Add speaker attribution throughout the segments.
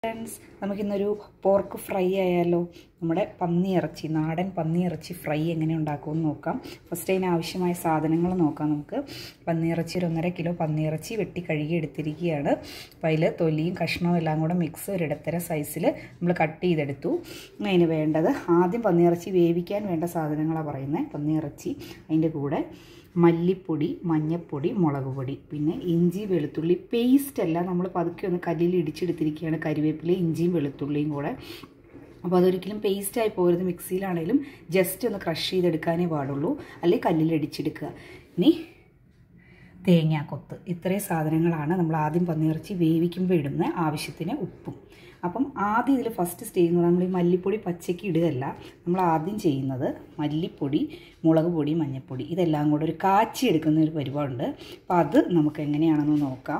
Speaker 1: friends നമുക്കിന്നൊരു pork fry ആയാലോ നമ്മുടെ പന്നി ഇറച്ചി നാടൻ പന്നി ഇറച്ചി ഫ്രൈ എങ്ങനെ ഉണ്ടാക്കുമെന്ന് നോക്കാം ഫസ്റ്റ് അതിന് ആവശ്യമായ സാധനങ്ങൾ നോക്കാം നമുക്ക് പന്നി ഇറച്ചി ഒരു ഒന്നര കിലോ പന്നി ഇറച്ചി വെട്ടി കഴുകി എടുത്തിരിക്കുകയാണ് അപ്പോൾ അതിൽ തൊലിയും കഷ്ണവും എല്ലാം കൂടെ മിക്സ് ഒരിടത്തര സൈസിൽ നമ്മൾ കട്ട് ചെയ്തെടുത്തു അതിന് വേണ്ടത് ആദ്യം പന്നി ഇറച്ചി വേവിക്കാൻ വേണ്ട സാധനങ്ങളാണ് പറയുന്നത് പന്നി ഇറച്ചി അതിൻ്റെ കൂടെ മല്ലിപ്പൊടി മഞ്ഞൾപ്പൊടി മുളക് പൊടി പിന്നെ ഇഞ്ചി വെളുത്തുള്ളി പേസ്റ്റ് അല്ല നമ്മൾ പതുക്കെ ഒന്ന് കല്ലിൽ ഇടിച്ചെടുത്തിരിക്കുകയാണ് കരിവേപ്പില ഇഞ്ചിയും വെളുത്തുള്ളിയും കൂടെ അപ്പോൾ അതൊരിക്കലും പേസ്റ്റായി പോരുത് മിക്സിയിലാണെങ്കിലും ജസ്റ്റ് ഒന്ന് ക്രഷ് ചെയ്തെടുക്കാനേ പാടുള്ളൂ അല്ലെങ്കിൽ കല്ലിൽ ഇടിച്ചെടുക്കുക ഇനി തേങ്ങാക്കൊത്ത് ഇത്രയും സാധനങ്ങളാണ് നമ്മൾ ആദ്യം പന്നിയിറച്ചി വേവിക്കുമ്പോൾ ഇടുന്ന ആവശ്യത്തിന് ഉപ്പും അപ്പം ആദ്യം ഇതിൽ ഫസ്റ്റ് സ്റ്റേജ് എന്ന് പറഞ്ഞാൽ നമ്മൾ ഈ മല്ലിപ്പൊടി പച്ചയ്ക്ക് ഇടുകയല്ല നമ്മൾ ആദ്യം ചെയ്യുന്നത് മല്ലിപ്പൊടി മുളക് പൊടി മഞ്ഞൾപ്പൊടി ഇതെല്ലാം കൂടെ ഒരു കാച്ചി എടുക്കുന്ന ഒരു പരിപാടിയുണ്ട് അപ്പോൾ അത് നമുക്ക് എങ്ങനെയാണെന്ന് നോക്കാം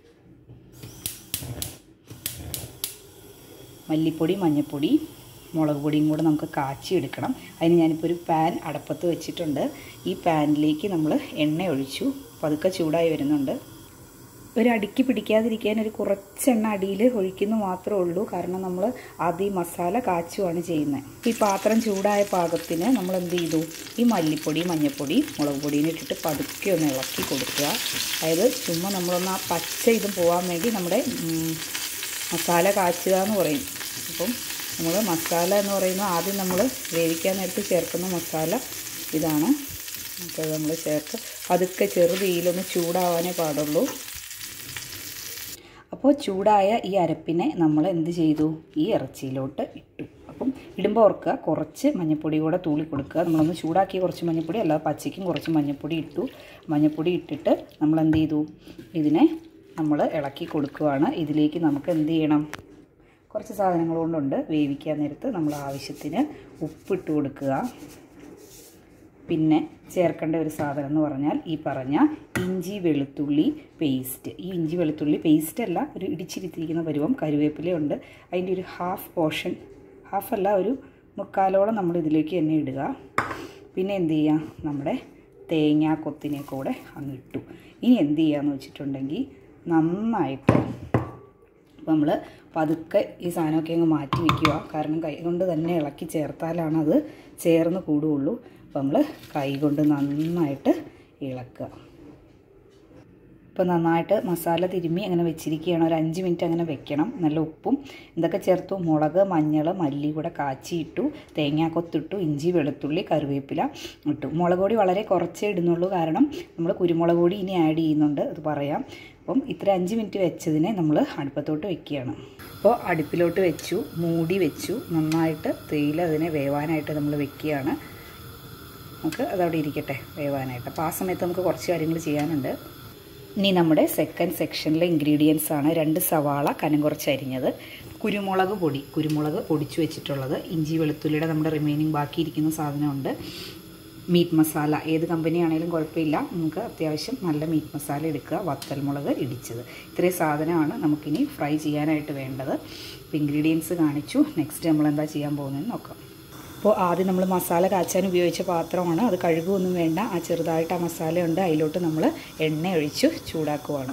Speaker 1: മല്ലിപ്പൊടി മഞ്ഞൾപ്പൊടി മുളക് പൊടിയും കൂടെ നമുക്ക് കാച്ചി എടുക്കണം അതിന് ഞാനിപ്പോൾ ഒരു പാൻ അടപ്പത്ത് വെച്ചിട്ടുണ്ട് ഈ പാനിലേക്ക് നമ്മൾ എണ്ണ ഒഴിച്ചു പതുക്കെ ചൂടായി വരുന്നുണ്ട് ഒരു അടുക്കി പിടിക്കാതിരിക്കാൻ ഒരു കുറച്ചെണ്ണ അടിയിൽ ഒഴിക്കുന്നു മാത്രമേ ഉള്ളൂ കാരണം നമ്മൾ ആദ്യം മസാല കാച്ചുവാണ് ചെയ്യുന്നത് ഈ പാത്രം ചൂടായ പാകത്തിന് നമ്മൾ എന്ത് ചെയ്തു ഈ മല്ലിപ്പൊടി മഞ്ഞൾപ്പൊടി മുളക് പൊടിയും ഇട്ടിട്ട് പതുക്കെ ഒന്ന് ഇളക്കി കൊടുക്കുക അതായത് ചുമ്മാ നമ്മളൊന്ന് ആ പച്ച ഇതും പോകാൻ വേണ്ടി നമ്മുടെ മസാല കാച്ചുക എന്ന് പറയും അപ്പം നമ്മൾ മസാല എന്ന് പറയുന്നത് ആദ്യം നമ്മൾ വേവിക്കാൻ നേരത്ത് ചേർക്കുന്ന മസാല ഇതാണ് അപ്പോൾ നമ്മൾ ചേർത്ത് പതുക്കെ ചെറുതീയിലൊന്ന് ചൂടാവാനേ പാടുള്ളൂ അപ്പോൾ ചൂടായ ഈ അരപ്പിനെ നമ്മൾ എന്ത് ചെയ്തു ഈ ഇറച്ചിയിലോട്ട് ഇട്ടു അപ്പം ഇടുമ്പോൾ ഓർക്കുക കുറച്ച് മഞ്ഞൾപ്പൊടി കൂടെ തൂളി കൊടുക്കുക നമ്മളൊന്ന് ചൂടാക്കി കുറച്ച് മഞ്ഞൾപ്പൊടി അല്ലാതെ പച്ചയ്ക്കും കുറച്ച് മഞ്ഞൾപ്പൊടി ഇട്ടു മഞ്ഞൾപ്പൊടി ഇട്ടിട്ട് നമ്മൾ എന്ത് ചെയ്തു ഇതിനെ നമ്മൾ ഇളക്കി കൊടുക്കുകയാണ് ഇതിലേക്ക് നമുക്ക് എന്ത് ചെയ്യണം കുറച്ച് സാധനങ്ങൾ കൊണ്ടുണ്ട് വേവിക്കാൻ നേരത്ത് നമ്മൾ ആവശ്യത്തിന് ഉപ്പിട്ട് കൊടുക്കുക പിന്നെ ചേർക്കേണ്ട ഒരു സാധനം എന്ന് പറഞ്ഞാൽ ഈ പറഞ്ഞ ഇഞ്ചി വെളുത്തുള്ളി പേസ്റ്റ് ഈ ഇഞ്ചി വെളുത്തുള്ളി പേസ്റ്റ് അല്ല ഒരു ഇടിച്ചിരുത്തിരിക്കുന്ന പരുവം കരുവേപ്പിലയുണ്ട് അതിൻ്റെ ഒരു ഹാഫ് പോർഷൻ ഹാഫ് അല്ല ഒരു മുക്കാലോളം നമ്മൾ ഇതിലേക്ക് തന്നെ ഇടുക പിന്നെ എന്ത് ചെയ്യുക നമ്മുടെ തേങ്ങാ കൊത്തിനെ കൂടെ അങ്ങ് ഇട്ടു ഇനി എന്ത് ചെയ്യാന്ന് വെച്ചിട്ടുണ്ടെങ്കിൽ നന്നായിട്ട് അപ്പോൾ നമ്മൾ പതുക്കെ ഈ സാധനമൊക്കെ അങ്ങ് മാറ്റി വയ്ക്കുക കാരണം കൈ കൊണ്ട് തന്നെ ഇളക്കി ചേർത്താലാണ് അത് ചേർന്ന് കൂടുകയുള്ളൂ അപ്പോൾ നമ്മൾ കൈ കൊണ്ട് നന്നായിട്ട് ഇളക്കുക ഇപ്പോൾ നന്നായിട്ട് മസാല തിരുമ്മി അങ്ങനെ വെച്ചിരിക്കുകയാണ് ഒരു അഞ്ച് മിനിറ്റ് അങ്ങനെ വെക്കണം നല്ല ഉപ്പും എന്തൊക്കെ ചേർത്തു മുളക് മഞ്ഞൾ മല്ലി കൂടെ കാച്ചിയിട്ടു തേങ്ങാക്കൊത്തിട്ടു ഇഞ്ചി വെളുത്തുള്ളി കറിവേപ്പില ഇട്ടു മുളക് പൊടി വളരെ കുറച്ചേ ഇടുന്നുള്ളൂ കാരണം നമ്മൾ കുരുമുളക് പൊടി ഇനി ആഡ് ചെയ്യുന്നുണ്ട് അത് പറയാം അപ്പം ഇത്ര അഞ്ച് മിനിറ്റ് വെച്ചതിനെ നമ്മൾ അടുപ്പത്തോട്ട് വെക്കുകയാണ് അപ്പോൾ അടുപ്പിലോട്ട് വെച്ചു മൂടി വെച്ചു നന്നായിട്ട് തേയില അതിനെ വേവാനായിട്ട് നമ്മൾ വെക്കുകയാണ് നമുക്ക് അതവിടെ ഇരിക്കട്ടെ വേവാനായിട്ട് അപ്പോൾ ആ സമയത്ത് നമുക്ക് കുറച്ച് കാര്യങ്ങൾ ചെയ്യാനുണ്ട് ഇനി നമ്മുടെ സെക്കൻഡ് സെക്ഷനിലെ ഇൻഗ്രീഡിയൻസ് ആണ് രണ്ട് സവാള കനം കുറച്ച് അരിഞ്ഞത് കുരുമുളക് പൊടി കുരുമുളക് പൊടിച്ചു വെച്ചിട്ടുള്ളത് ഇഞ്ചി വെളുത്തുള്ളിയുടെ നമ്മുടെ റിമൈനിങ് ബാക്കിയിരിക്കുന്ന സാധനമുണ്ട് മീറ്റ് മസാല ഏത് കമ്പനി ആണെങ്കിലും കുഴപ്പമില്ല നമുക്ക് അത്യാവശ്യം നല്ല മീറ്റ് മസാല എടുക്കുക വത്തൽമുളക് ഇടിച്ചത് ഇത്രയും സാധനമാണ് നമുക്കിനി ഫ്രൈ ചെയ്യാനായിട്ട് വേണ്ടത് ഇപ്പോൾ ഇൻഗ്രീഡിയൻസ് കാണിച്ചു നെക്സ്റ്റ് നമ്മൾ എന്താ ചെയ്യാൻ പോകുന്നതെന്ന് നോക്കാം അപ്പോൾ ആദ്യം നമ്മൾ മസാല കാച്ചാൻ ഉപയോഗിച്ച പാത്രമാണ് അത് കഴുകുമൊന്നും വേണ്ട ആ ചെറുതായിട്ട് ആ മസാല ഉണ്ട് അതിലോട്ട് നമ്മൾ എണ്ണ ഒഴിച്ച് ചൂടാക്കുവാണ്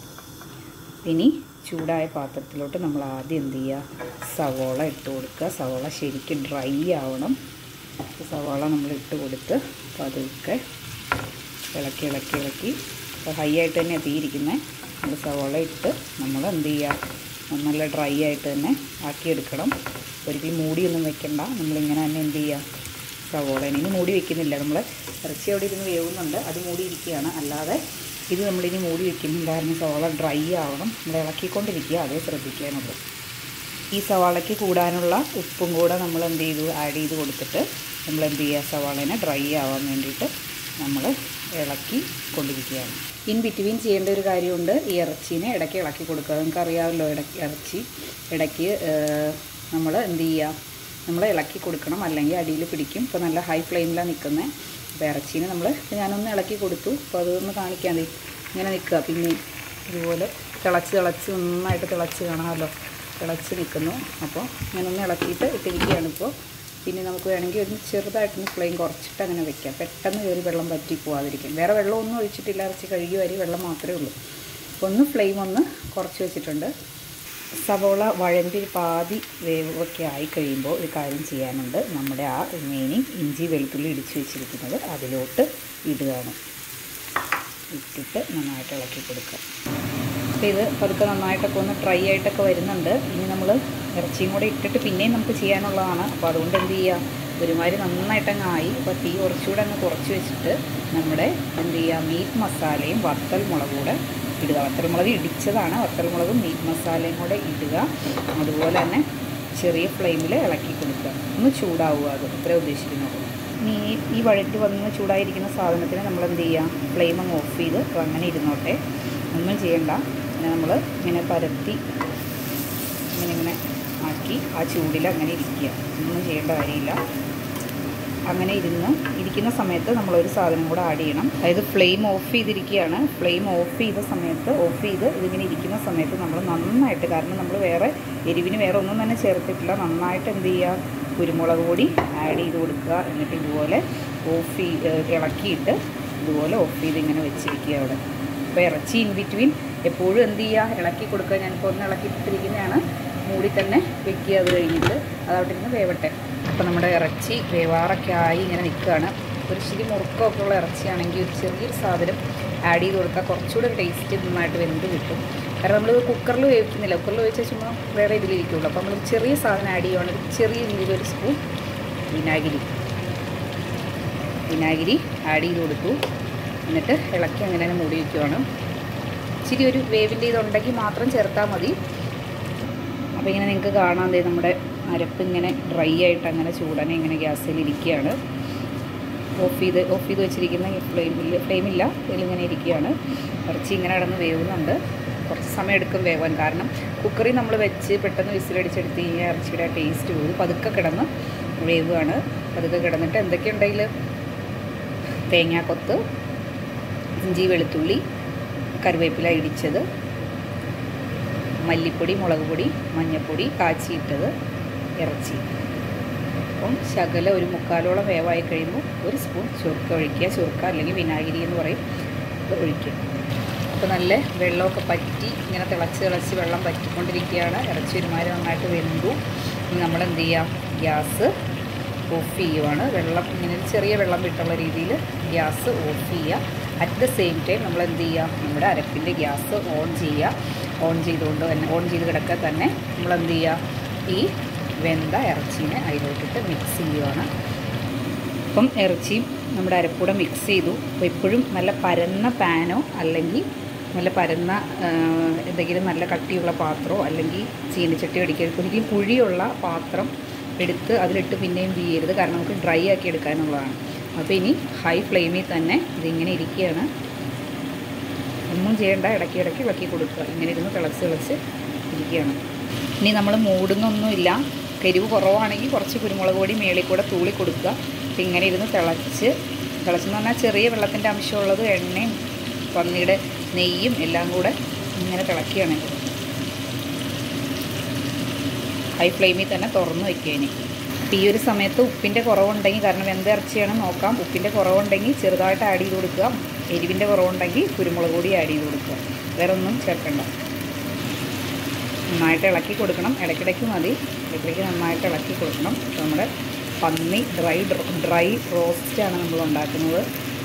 Speaker 1: ഇനി ചൂടായ പാത്രത്തിലോട്ട് നമ്മൾ ആദ്യം എന്ത് ചെയ്യുക സവോള ഇട്ട് കൊടുക്കുക സവോള ശരിക്കും ഡ്രൈ ആവണം സവാള നമ്മൾ ഇട്ട് കൊടുത്ത് പതുക്കെ ഇളക്കി ഇളക്കി ഇളക്കി ഹൈ ആയിട്ട് തന്നെ എത്തിയിരിക്കുന്നത് നമ്മൾ സവാള ഇട്ട് നമ്മൾ എന്ത് ചെയ്യുക നല്ല ഡ്രൈ ആയിട്ട് തന്നെ ആക്കിയെടുക്കണം ഒരിക്കലും മൂടിയൊന്നും വെക്കണ്ട നമ്മളിങ്ങനെ തന്നെ എന്ത് ചെയ്യുക സവോളേനെ ഇനി മൂടി വെക്കുന്നില്ല നമ്മൾ ഇറച്ചി അവിടെ ഇരുന്ന് വേവുന്നുണ്ട് അത് മൂടി ഇരിക്കുകയാണ് അല്ലാതെ ഇത് നമ്മളിനി മൂടി വെക്കുന്നില്ല കാരണം സവാള ഡ്രൈ ആവണം നമ്മൾ ഇളക്കിക്കൊണ്ടിരിക്കുക അതേ ശ്രദ്ധിക്കാനുള്ളൂ ഈ സവാളയ്ക്ക് കൂടാനുള്ള ഉപ്പും കൂടെ നമ്മൾ എന്ത് ചെയ്തു ആഡ് ചെയ്ത് കൊടുത്തിട്ട് നമ്മൾ എന്ത് ചെയ്യുക സവാളേനെ ഡ്രൈ ആവാൻ വേണ്ടിയിട്ട് നമ്മൾ ഇളക്കി കൊണ്ടിരിക്കുകയാണ് ഇൻ ബിറ്റ്വീൻ ചെയ്യേണ്ട ഒരു കാര്യമുണ്ട് ഈ ഇറച്ചീനെ ഇടയ്ക്ക് ഇളക്കി കൊടുക്കുക നിങ്ങൾക്ക് അറിയാമല്ലോ ഇടയ്ക്ക് ഇറച്ചി ഇടയ്ക്ക് നമ്മൾ എന്ത് ചെയ്യുക നമ്മൾ ഇളക്കി കൊടുക്കണം അല്ലെങ്കിൽ അടിയിൽ പിടിക്കും ഇപ്പോൾ നല്ല ഹൈ ഫ്ലെയിമിലാണ് നിൽക്കുന്നത് അപ്പോൾ ഇറച്ചീനെ നമ്മൾ ഞാനൊന്ന് ഇളക്കി കൊടുത്തു അപ്പോൾ അതൊന്ന് കാണിക്കാൻ ഇങ്ങനെ നിൽക്കുക പിന്നെ ഇതുപോലെ തിളച്ച് തിളച്ച് നന്നായിട്ട് തിളച്ച് കാണാമല്ലോ തിളച്ച് നിൽക്കുന്നു അപ്പോൾ ഞാനൊന്ന് ഇളക്കിയിട്ട് ഇട്ടിരിക്കുകയാണ് ഇപ്പോൾ പിന്നെ നമുക്ക് വേണമെങ്കിൽ ഒന്ന് ചെറുതായിട്ടൊന്ന് ഫ്ലെയിം കുറച്ചിട്ട് അങ്ങനെ വെക്കാം പെട്ടെന്ന് കയറി വെള്ളം വറ്റി പോകാതിരിക്കും വേറെ വെള്ളമൊന്നും ഒഴിച്ചിട്ടില്ല ഇറച്ചി കഴുകി വരി വെള്ളം മാത്രമേ ഉള്ളൂ അപ്പോൾ ഒന്ന് ഫ്ലെയിം ഒന്ന് കുറച്ച് വെച്ചിട്ടുണ്ട് സവോള വഴമ്പി ഒരു പാതി വേവൊക്കെ ആയി കഴിയുമ്പോൾ ഒരു കാര്യം ചെയ്യാനുണ്ട് നമ്മുടെ ആ റിമൈനിങ് ഇഞ്ചി വെളുത്തുള്ളി ഇടിച്ചു വെച്ചിരിക്കുന്നത് അതിലോട്ട് ഇടുകയാണ് ഇട്ടിട്ട് നന്നായിട്ട് ഇളക്കി കൊടുക്കുക അപ്പോൾ ഇത് പതുക്കെ നന്നായിട്ടൊക്കെ ഒന്ന് ഡ്രൈ ആയിട്ടൊക്കെ വരുന്നുണ്ട് ഇനി നമ്മൾ ഇറച്ചിയും കൂടെ ഇട്ടിട്ട് പിന്നെയും നമുക്ക് ചെയ്യാനുള്ളതാണ് അപ്പോൾ അതുകൊണ്ട് എന്ത് ചെയ്യുക ഒരുമാതിരി നന്നായിട്ടങ്ങ് ആയി അപ്പോൾ തീ കുറച്ചുകൂടെ അങ്ങ് കുറച്ച് വെച്ചിട്ട് നമ്മുടെ എന്ത് ചെയ്യുക മീറ്റ് മസാലയും വത്തൽ മുളകും കൂടെ ഇടുക വത്തൽമുളക് ഇടിച്ചതാണ് വത്തൽമുളകും മീറ്റ് മസാലയും കൂടെ ഇടുക അതുപോലെ തന്നെ ചെറിയ ഫ്ലെയിമിൽ ഇളക്കി കൊടുക്കുക ഒന്ന് ചൂടാവുക അത് ഇത്രേ ഉദ്ദേശിക്കുന്നത് ഇനി ഈ വഴറ്റി വന്ന് ചൂടായിരിക്കുന്ന സാധനത്തിന് നമ്മൾ എന്ത് ചെയ്യുക ഫ്ലെയിം അങ്ങ് ഓഫ് ചെയ്ത് അത് അങ്ങനെ ഇരുന്നോട്ടെ ഒന്നും ചെയ്യണ്ട പിന്നെ നമ്മൾ ഇങ്ങനെ പരത്തി ഇങ്ങനെ ഇങ്ങനെ ആക്കി ആ ചൂടിൽ അങ്ങനെ ഇരിക്കുക ഒന്നും ചെയ്യേണ്ട കാര്യമില്ല അങ്ങനെ ഇരുന്ന് ഇരിക്കുന്ന സമയത്ത് നമ്മളൊരു സാധനം കൂടെ ആഡ് ചെയ്യണം അതായത് ഫ്ലെയിം ഓഫ് ചെയ്തിരിക്കുകയാണ് ഫ്ലെയിം ഓഫ് ചെയ്ത സമയത്ത് ഓഫ് ചെയ്ത് ഇതിങ്ങനെ ഇരിക്കുന്ന സമയത്ത് നമ്മൾ നന്നായിട്ട് കാരണം നമ്മൾ വേറെ എരിവിന് വേറെ ഒന്നും തന്നെ ചേർത്തിട്ടില്ല നന്നായിട്ട് എന്ത് ചെയ്യുക കുരുമുളക് പൊടി ആഡ് ചെയ്ത് കൊടുക്കുക എന്നിട്ട് ഇതുപോലെ ഓഫ് ചെയ്ത് ഇളക്കിയിട്ട് ഇതുപോലെ ഓഫ് ചെയ്ത് ഇങ്ങനെ വെച്ചിരിക്കുക അവിടെ അപ്പോൾ ഇറച്ചി ഇൻ ബിറ്റ്വീൻ എപ്പോഴും എന്ത് ചെയ്യുക ഇളക്കി കൊടുക്കുക ഞാനിപ്പോൾ ഒന്ന് ഇളക്കിയിട്ടിരിക്കുന്നതാണ് മൂടി തന്നെ വെക്കുക അത് കഴിഞ്ഞിട്ട് അതവിടെ ഇരുന്ന് വേവട്ടെ അപ്പോൾ നമ്മുടെ ഇറച്ചി വേവാറൊക്കെ ആയി ഇങ്ങനെ നിൽക്കുകയാണ് ഒരു ശരി മുറുക്കമൊക്കെ ഉള്ള ഇറച്ചിയാണെങ്കിൽ ഒരു ചെറിയൊരു സാധനം ആഡ് ചെയ്ത് കൊടുത്താൽ കുറച്ചുകൂടെ ടേസ്റ്റ് നന്നായിട്ട് വെന്ത് കിട്ടും കാരണം നമ്മൾ കുക്കറിൽ വേവിക്കുന്നില്ല കുക്കറിൽ വേവിച്ചാൽ ചുമ്മാ വേറെ ഇതിലിരിക്കുള്ളൂ അപ്പോൾ നമ്മൾ ചെറിയ സാധനം ആഡ് ചെയ്യുവാണെങ്കിൽ ചെറിയ രീതിയിൽ ഒരു സ്പൂൺ വിനാഗിരി വിനാഗിരി ആഡ് ചെയ്ത് കൊടുത്തു എന്നിട്ട് ഇളക്കി അങ്ങനെ തന്നെ മൂടി വയ്ക്കുവാണ് ഇച്ചിരി ഒരു വേവിൻ്റെ ഇതുണ്ടെങ്കിൽ മാത്രം ചേർത്താൽ മതി അപ്പോൾ ഇങ്ങനെ നിങ്ങൾക്ക് കാണാൻ ദേ നമ്മുടെ അരപ്പ് ഇങ്ങനെ ഡ്രൈ ആയിട്ട് അങ്ങനെ ചൂടനെ ഇങ്ങനെ ഗ്യാസിൽ ഇരിക്കുകയാണ് ഓഫ് ചെയ്ത് ഓഫ് ചെയ്ത് വെച്ചിരിക്കുന്ന ഫ്ലെയിമിൽ ഫ്ലെയിമില്ല ഇതിലിങ്ങനെ ഇരിക്കുകയാണ് ഇറച്ചി ഇങ്ങനെ കിടന്ന് വേവുന്നുണ്ട് കുറച്ച് സമയം എടുക്കും വേവാൻ കാരണം കുക്കറിൽ നമ്മൾ വെച്ച് പെട്ടെന്ന് വിസിലടിച്ചെടുത്ത് കഴിഞ്ഞാൽ ഇറച്ചിയുടെ ടേസ്റ്റ് പോകും പതുക്കെ കിടന്ന് വേവുകയാണ് പതുക്കെ കിടന്നിട്ട് എന്തൊക്കെയുണ്ടെങ്കിൽ തേങ്ങാക്കൊത്ത് ഇഞ്ചി വെളുത്തുള്ളി കറിവേപ്പില ഇടിച്ചത് മല്ലിപ്പൊടി മുളക് പൊടി മഞ്ഞൾപ്പൊടി കാച്ചിയിട്ടത് ഇറച്ചി അപ്പം ശകല ഒരു മുക്കാലോളം വേവായി കഴിയുമ്പോൾ ഒരു സ്പൂൺ ചുരുക്ക ഒഴിക്കുക ചുരുക്ക അല്ലെങ്കിൽ വിനാഗിരി എന്ന് പറയും അത് ഒഴിക്കുക അപ്പോൾ നല്ല വെള്ളമൊക്കെ പറ്റി ഇങ്ങനെ തിളച്ച് തിളച്ച് വെള്ളം പറ്റിക്കൊണ്ടിരിക്കുകയാണ് ഇറച്ചി ഒരുമാതിരി നന്നായിട്ട് വെന്തു ഇനി നമ്മൾ എന്ത് ചെയ്യാം ഗ്യാസ് ഓഫ് ചെയ്യുവാണ് വെള്ളം ഇങ്ങനെ ഒരു ചെറിയ വെള്ളം വിട്ടുള്ള രീതിയിൽ ഗ്യാസ് ഓഫ് ചെയ്യുക അറ്റ് ദ സെയിം ടൈം നമ്മൾ എന്ത് ചെയ്യുക നമ്മുടെ അരപ്പിൻ്റെ ഗ്യാസ് ഓൺ ചെയ്യുക ഓൺ ചെയ്തുകൊണ്ട് തന്നെ ഓൺ ചെയ്ത് കിടക്കുക തന്നെ നമ്മൾ എന്ത് ചെയ്യുക ഈ വെന്ത ഇറച്ചീനെ അതിലോട്ടിട്ട് മിക്സ് ചെയ്യുവാണ് അപ്പം ഇറച്ചിയും നമ്മുടെ അരപ്പൂടെ മിക്സ് ചെയ്തു അപ്പോൾ എപ്പോഴും നല്ല പരന്ന പാനോ അല്ലെങ്കിൽ നല്ല പരന്ന ആ, എന്തെങ്കിലും നല്ല കട്ടിയുള്ള പാത്രമോ അല്ലെങ്കിൽ ചീനിച്ചട്ടി അടിക്കരുത് ഒരിക്കലും കുഴിയുള്ള പാത്രം എടുത്ത് അതിലിട്ട് പിന്നെയും ചെയ്യരുത് കാരണം നമുക്ക് ഡ്രൈ ആക്കി എടുക്കാനുള്ളതാണ് അപ്പോൾ ഇനി ഹൈ ഫ്ലെയിമിൽ തന്നെ ഇതിങ്ങനെ ഇരിക്കുകയാണ് ഒന്നും ചെയ്യേണ്ട ഇടയ്ക്ക് ഇടയ്ക്ക് ഇളക്കി കൊടുക്കുക ഇങ്ങനെ ഇരുന്ന് തിളച്ച് തിളച്ച് ഇരിക്കുകയാണ് ഇനി നമ്മൾ മൂടുന്നൊന്നുമില്ല കരിവ് കുറവാണെങ്കിൽ കുറച്ച് കുരുമുളക് പൊടി മേളിൽ കൂടെ തൂളി കൊടുക്കുക അപ്പം ഇങ്ങനെ ഇരുന്ന് തിളച്ച് തിളച്ചെന്ന് പറഞ്ഞാൽ ചെറിയ വെള്ളത്തിൻ്റെ അംശമുള്ളത് എണ്ണയും പന്നിയുടെ നെയ്യും എല്ലാം കൂടെ ഇങ്ങനെ തിളക്കുകയാണ് ഹൈ ഫ്ലെയിമിൽ തന്നെ തുറന്ന് വയ്ക്കുക ഇനി അപ്പോൾ ഈ ഒരു സമയത്ത് ഉപ്പിൻ്റെ കുറവുണ്ടെങ്കിൽ കാരണം എന്ത് ഇറച്ചിയാണ് നോക്കാം ഉപ്പിൻ്റെ കുറവുണ്ടെങ്കിൽ ചെറുതായിട്ട് ആഡ് ചെയ്ത് കൊടുക്കുക എരിവിൻ്റെ കുറവുണ്ടെങ്കിൽ കുരുമുളക് പൊടി ആഡ് ചെയ്ത് കൊടുക്കുക വേറെ ഒന്നും ചേർക്കണ്ട നന്നായിട്ട് ഇളക്കി കൊടുക്കണം ഇടയ്ക്കിടയ്ക്ക് മതി ഇടയ്ക്കിടയ്ക്ക് നന്നായിട്ട് ഇളക്കി കൊടുക്കണം അപ്പോൾ നമ്മുടെ പന്നി ഡ്രൈ ഡ്രൈ റോസ്റ്റാണ് നമ്മൾ ഉണ്ടാക്കുന്നത്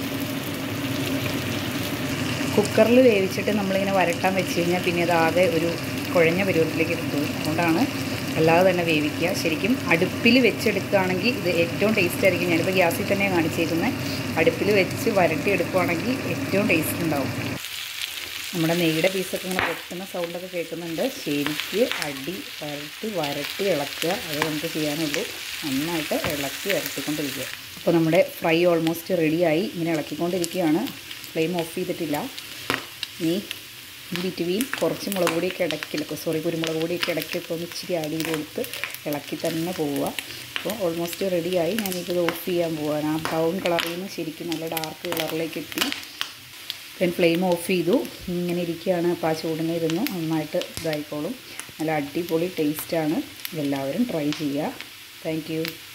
Speaker 1: കുക്കറിൽ വേവിച്ചിട്ട് നമ്മളിങ്ങനെ വരട്ടാൻ വെച്ച് കഴിഞ്ഞാൽ പിന്നെ അതാകെ ഒരു കുഴഞ്ഞ പരുവത്തിലേക്ക് എത്തും അതുകൊണ്ടാണ് അല്ലാതെ തന്നെ വേവിക്കുക ശരിക്കും അടുപ്പിൽ വെച്ചെടുക്കുകയാണെങ്കിൽ ഇത് ഏറ്റവും ടേസ്റ്റ് ആയിരിക്കും ഞാനിപ്പോൾ ഗ്യാസിൽ തന്നെ കാണിച്ചേക്കുന്നത് അടുപ്പിൽ വെച്ച് വരട്ടി എടുക്കുകയാണെങ്കിൽ ഏറ്റവും ടേസ്റ്റ് ഉണ്ടാവും നമ്മുടെ നെയ്യുടെ പീസൊക്കെ ഇങ്ങനെ പൊട്ടുന്ന സൗണ്ടൊക്കെ കേൾക്കുന്നുണ്ട് ശരിക്ക് അടി വരട്ടി വരട്ടി ഇളക്കുക അത് നമുക്ക് ചെയ്യാനുള്ളൂ നന്നായിട്ട് ഇളക്കി വരട്ടിക്കൊണ്ടിരിക്കുക അപ്പോൾ നമ്മുടെ ഫ്രൈ ഓൾമോസ്റ്റ് റെഡിയായി ഇങ്ങനെ ഇളക്കിക്കൊണ്ടിരിക്കുകയാണ് ഫ്ലെയിം ഓഫ് ചെയ്തിട്ടില്ല ഇനി ബിറ്റ്വീൻ കുറച്ച് മുളക് പൊടിയൊക്കെ ഇടയ്ക്കിലൊക്കെ സോറി കുരുമുളക് പൊടിയൊക്കെ ഇടയ്ക്കൊക്കെ ഒന്ന് ഇച്ചിരി ആഡ് ചെയ്ത് കൊടുത്ത് ഇളക്കി തന്നെ പോവുക അപ്പോൾ ഓൾമോസ്റ്റ് റെഡിയായി ഞാനിപ്പോൾ ഇത് ഓഫ് ചെയ്യാൻ പോവാണ് ആ ബ്രൗൺ കളറിൽ നിന്ന് ശരിക്കും നല്ല ഡാർക്ക് കളറിലേക്ക് എത്തി ഞാൻ ഫ്ലെയിം ഓഫ് ചെയ്തു ഇങ്ങനെ ഇരിക്കുകയാണ് അപ്പോൾ ആ ചൂടിനെ ഇരുന്ന് നന്നായിട്ട് ഇതായിക്കോളും നല്ല അടിപൊളി ടേസ്റ്റാണ് എല്ലാവരും ട്രൈ ചെയ്യുക താങ്ക്